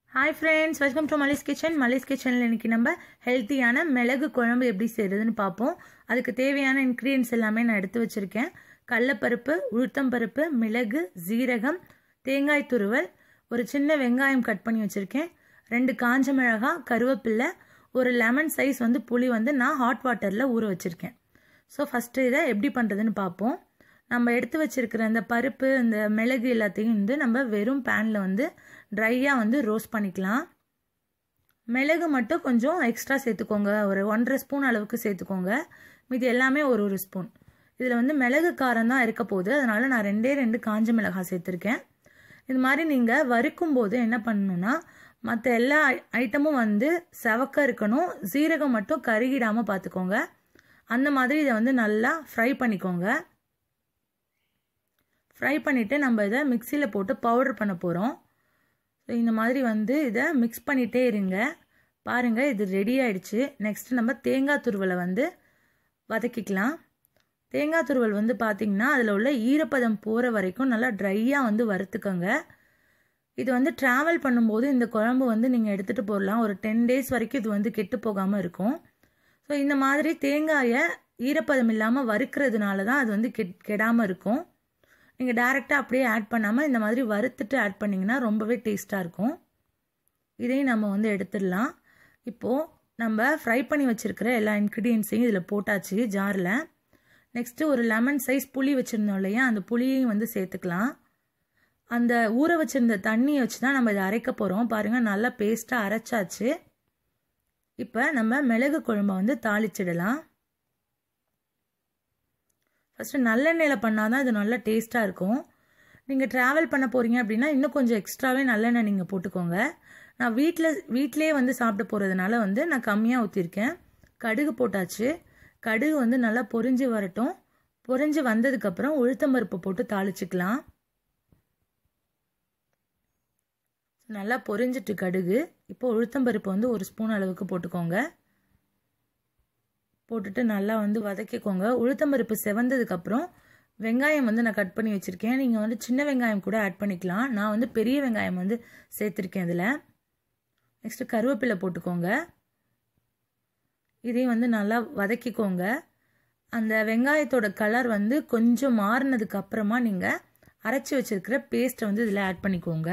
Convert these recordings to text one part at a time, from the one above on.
hi friends welcome to Mali's kitchen Mali's கிச்சனில் இன்றைக்கி நம்ம ஹெல்த்தியான மிளகு குழம்பு எப்படி செய்கிறதுன்னு பார்ப்போம் அதுக்கு தேவையான இன்க்ரீடியன்ஸ் எல்லாமே நான் எடுத்து வச்சுருக்கேன் கடலப்பருப்பு உளுத்தம்பருப்பு மிளகு ஜீரகம் தேங்காய் துருவல் ஒரு சின்ன வெங்காயம் கட் பண்ணி வச்சுருக்கேன் ரெண்டு காஞ்ச மிளகாய் கருவேப்பில்லை ஒரு லெமன் சைஸ் வந்து புளி வந்து நான் ஹாட் வாட்டரில் ஊற வச்சுருக்கேன் ஸோ ஃபஸ்ட்டு இதை எப்படி பண்ணுறதுன்னு பார்ப்போம் நம்ம எடுத்து வச்சிருக்கிற இந்த பருப்பு இந்த மிளகு எல்லாத்தையும் வந்து நம்ம வெறும் பேனில் வந்து ட்ரையாக வந்து ரோஸ்ட் பண்ணிக்கலாம் மிளகு மட்டும் கொஞ்சம் எக்ஸ்ட்ரா சேர்த்துக்கோங்க ஒரு ஒன்றரை ஸ்பூன் அளவுக்கு சேர்த்துக்கோங்க மீதி எல்லாமே ஒரு ஒரு ஸ்பூன் இதில் வந்து மிளகு காரம் தான் இருக்க போகுது அதனால் நான் ரெண்டே ரெண்டு காஞ்ச மிளகாய் சேர்த்துருக்கேன் இது மாதிரி நீங்கள் வறுக்கும் போது என்ன பண்ணணும்னா மற்ற எல்லா ஐட்டமும் வந்து செவக்க இருக்கணும் சீரகம் மட்டும் கருகிடாமல் பார்த்துக்கோங்க அந்த மாதிரி இதை வந்து நல்லா ஃப்ரை பண்ணிக்கோங்க ஃப்ரை பண்ணிவிட்டு நம்ம இதை மிக்சியில் போட்டு பவுடர் பண்ண போகிறோம் ஸோ இந்த மாதிரி வந்து இதை மிக்ஸ் பண்ணிகிட்டே இருங்க பாருங்கள் இது ரெடி ஆயிடுச்சு நெக்ஸ்ட் நம்ம தேங்காய் துருவலை வந்து வதக்கிக்கலாம் தேங்காய் துருவல் வந்து பார்த்திங்கன்னா அதில் உள்ள ஈரப்பதம் போகிற வரைக்கும் நல்லா ட்ரையாக வந்து வறுத்துக்கோங்க இது வந்து ட்ராவல் பண்ணும்போது இந்த குழம்பு வந்து நீங்கள் எடுத்துகிட்டு போடலாம் ஒரு டென் டேஸ் வரைக்கும் இது வந்து கெட்டு போகாமல் இருக்கும் ஸோ இந்த மாதிரி தேங்காயை ஈரப்பதம் இல்லாமல் வறுக்கிறதுனால தான் அது வந்து கெட் கெடாமல் இருக்கும் நீங்கள் டேரெக்டாக அப்படியே ஆட் பண்ணாமல் இந்த மாதிரி வறுத்துட்டு ஆட் பண்ணிங்கன்னா ரொம்பவே டேஸ்ட்டாக இருக்கும் இதையும் நம்ம வந்து எடுத்துடலாம் இப்போது நம்ம ஃப்ரை பண்ணி வச்சுருக்கிற எல்லா இன்க்ரீடியன்ஸையும் இதில் போட்டாச்சு ஜாரில் நெக்ஸ்ட்டு ஒரு லெமன் சைஸ் புளி வச்சுருந்தோம் இல்லையா அந்த புளியையும் வந்து சேர்த்துக்கலாம் அந்த ஊற வச்சுருந்த தண்ணியை வச்சு தான் நம்ம இதை அரைக்க போகிறோம் பாருங்கள் நல்லா பேஸ்ட்டாக அரைச்சாச்சு இப்போ நம்ம மிளகு குழம்பை வந்து தாளிச்சிடலாம் ஃபஸ்ட்டு நல்லெண்ணெயில் பண்ணால் தான் இது நல்லா டேஸ்ட்டாக இருக்கும் நீங்கள் ட்ராவல் பண்ண போகிறீங்க அப்படின்னா இன்னும் கொஞ்சம் எக்ஸ்ட்ராவே நல்லெண்ணெய் நீங்கள் போட்டுக்கோங்க நான் வீட்டில் வீட்டிலே வந்து சாப்பிட போகிறதுனால வந்து நான் கம்மியாக ஊற்றிருக்கேன் கடுகு போட்டாச்சு கடுகு வந்து நல்லா பொரிஞ்சு வரட்டும் பொரிஞ்சு வந்ததுக்கப்புறம் உளுத்தம்பருப்பு போட்டு தாளிச்சிக்கலாம் நல்லா பொரிஞ்சிட்டு கடுகு இப்போ உளுத்தம்பருப்பு வந்து ஒரு ஸ்பூன் அளவுக்கு போட்டுக்கோங்க போட்டுட்டு நல்லா வந்து வதக்கிக்கோங்க உளுத்தம்பருப்பு செவந்ததுக்கப்புறம் வெங்காயம் வந்து நான் கட் பண்ணி வச்சுருக்கேன் நீங்கள் வந்து சின்ன வெங்காயம் கூட ஆட் பண்ணிக்கலாம் நான் வந்து பெரிய வெங்காயம் வந்து சேர்த்துருக்கேன் இதில் நெக்ஸ்ட்டு கருவேப்பிலை போட்டுக்கோங்க இதையும் வந்து நல்லா வதக்கிக்கோங்க அந்த வெங்காயத்தோட கலர் வந்து கொஞ்சம் மாறினதுக்கு அப்புறமா நீங்கள் அரைச்சி வச்சுருக்கிற பேஸ்ட்டை வந்து இதில் ஆட் பண்ணிக்கோங்க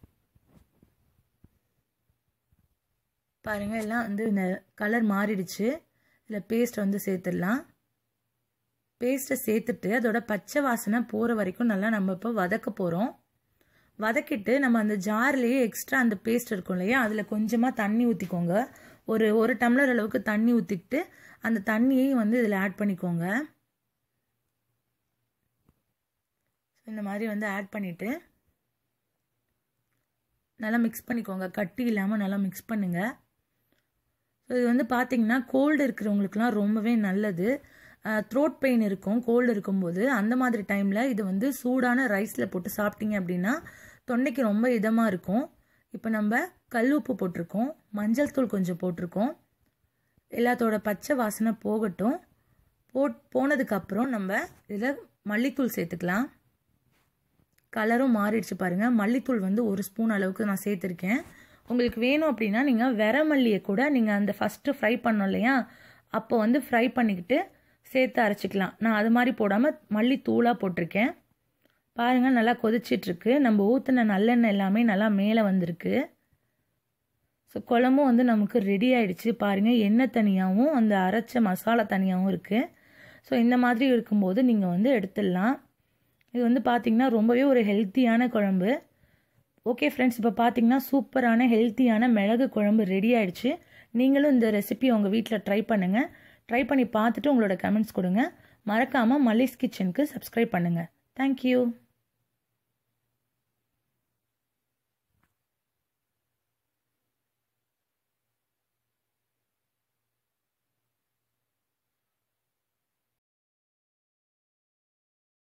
பாருங்கள் எல்லாம் வந்து இந்த கலர் மாறிடுச்சு இதில் பேஸ்ட் வந்து சேர்த்துடலாம் பேஸ்ட்டை சேர்த்துட்டு அதோட பச்சை வாசனை போகிற வரைக்கும் நல்லா நம்ம இப்போ வதக்க போகிறோம் வதக்கிட்டு நம்ம அந்த ஜார்லேயே எக்ஸ்ட்ரா அந்த பேஸ்ட் இருக்கும் இல்லையா அதில் கொஞ்சமாக தண்ணி ஊற்றிக்கோங்க ஒரு ஒரு டம்ளர் அளவுக்கு தண்ணி ஊற்றிக்கிட்டு அந்த தண்ணியையும் வந்து இதில் ஆட் பண்ணிக்கோங்க இந்த மாதிரி வந்து ஆட் பண்ணிவிட்டு நல்லா மிக்ஸ் பண்ணிக்கோங்க கட்டி இல்லாமல் நல்லா மிக்ஸ் பண்ணுங்கள் ஸோ இது வந்து பார்த்தீங்கன்னா கோல்டு இருக்கிறவங்களுக்குலாம் ரொம்பவே நல்லது த்ரோட் பெயின் இருக்கும் கோல்டு இருக்கும்போது அந்த மாதிரி டைமில் இது வந்து சூடான ரைஸில் போட்டு சாப்பிட்டீங்க அப்படின்னா தொண்டைக்கு ரொம்ப இதமாக இருக்கும் இப்போ நம்ம கல் உப்பு போட்டிருக்கோம் மஞ்சள் தூள் கொஞ்சம் போட்டிருக்கோம் எல்லாத்தோட பச்சை வாசனை போகட்டும் போட் போனதுக்கப்புறம் நம்ம இதில் மல்லித்தூள் சேர்த்துக்கலாம் கலரும் மாறிடுச்சு பாருங்கள் மல்லித்தூள் வந்து ஒரு ஸ்பூன் அளவுக்கு நான் சேர்த்துருக்கேன் உங்களுக்கு வேணும் அப்படின்னா நீங்கள் வெரமல்லியை கூட நீங்கள் அந்த ஃபஸ்ட்டு ஃப்ரை பண்ணோம் இல்லையா அப்போ வந்து ஃப்ரை பண்ணிக்கிட்டு சேர்த்து அரைச்சிக்கலாம் நான் அது மாதிரி போடாமல் மல்லி தூளாக போட்டிருக்கேன் பாருங்கள் நல்லா கொதிச்சிட்ருக்கு நம்ம ஊற்றின நல்லெண்ணெய் எல்லாமே நல்லா மேலே வந்திருக்கு ஸோ குழம்பும் வந்து நமக்கு ரெடி ஆயிடுச்சு பாருங்கள் எண்ணெய் தனியாகவும் அந்த அரைச்ச மசாலா தனியாகவும் இருக்குது ஸோ இந்த மாதிரி இருக்கும்போது நீங்கள் வந்து எடுத்துடலாம் இது வந்து பார்த்திங்கன்னா ரொம்பவே ஒரு ஹெல்த்தியான குழம்பு ஓகே ஃப்ரெண்ட்ஸ் இப்போ பார்த்தீங்கன்னா சூப்பரான ஹெல்த்தியான மிளகு குழம்பு ரெடி ஆயிடுச்சு நீங்களும் இந்த ரெசிபி உங்கள் வீட்டில் ட்ரை பண்ணுங்கள் ட்ரை பண்ணி பார்த்துட்டு உங்களோட கமெண்ட்ஸ் கொடுங்க மறக்காமல் மல்லிஸ் கிச்சனுக்கு சப்ஸ்கிரைப் பண்ணுங்கள் தேங்க்யூ